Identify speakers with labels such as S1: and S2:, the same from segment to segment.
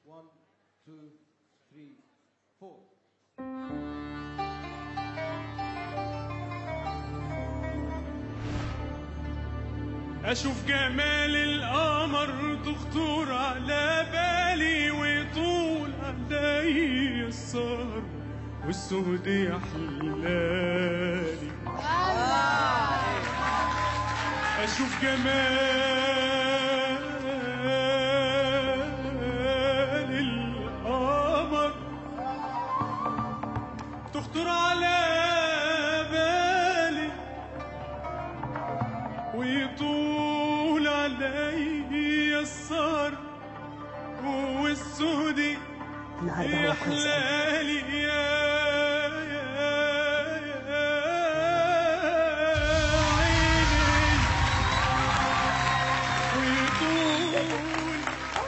S1: One, two, three, four.
S2: أشوف جمال القمر تخطر على بالي ويطول علي السهر والسهد يحلالي أشوف جمال القمر تخطر على بالي ويطول علي السهر والسودي
S3: النهارده
S2: يا
S3: هو كان سعيد
S2: حلالي يا يا يا عيني ويطول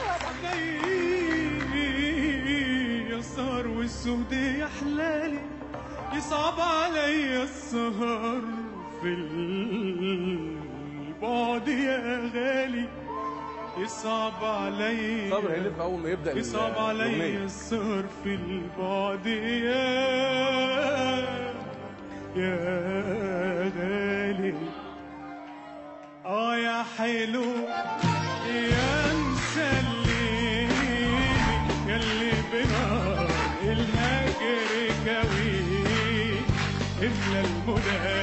S2: علي السهر والسود يا حلالي يصعب علي السهر في البعد يا غالي يصعب علي
S4: صبر هيلف اول ما يبدا
S2: يصعب علي
S4: الأغنية.
S2: السهر في البعد يا يا غالي اه يا حلو يا مسليني ياللي بنار الهجر كوي املى المنى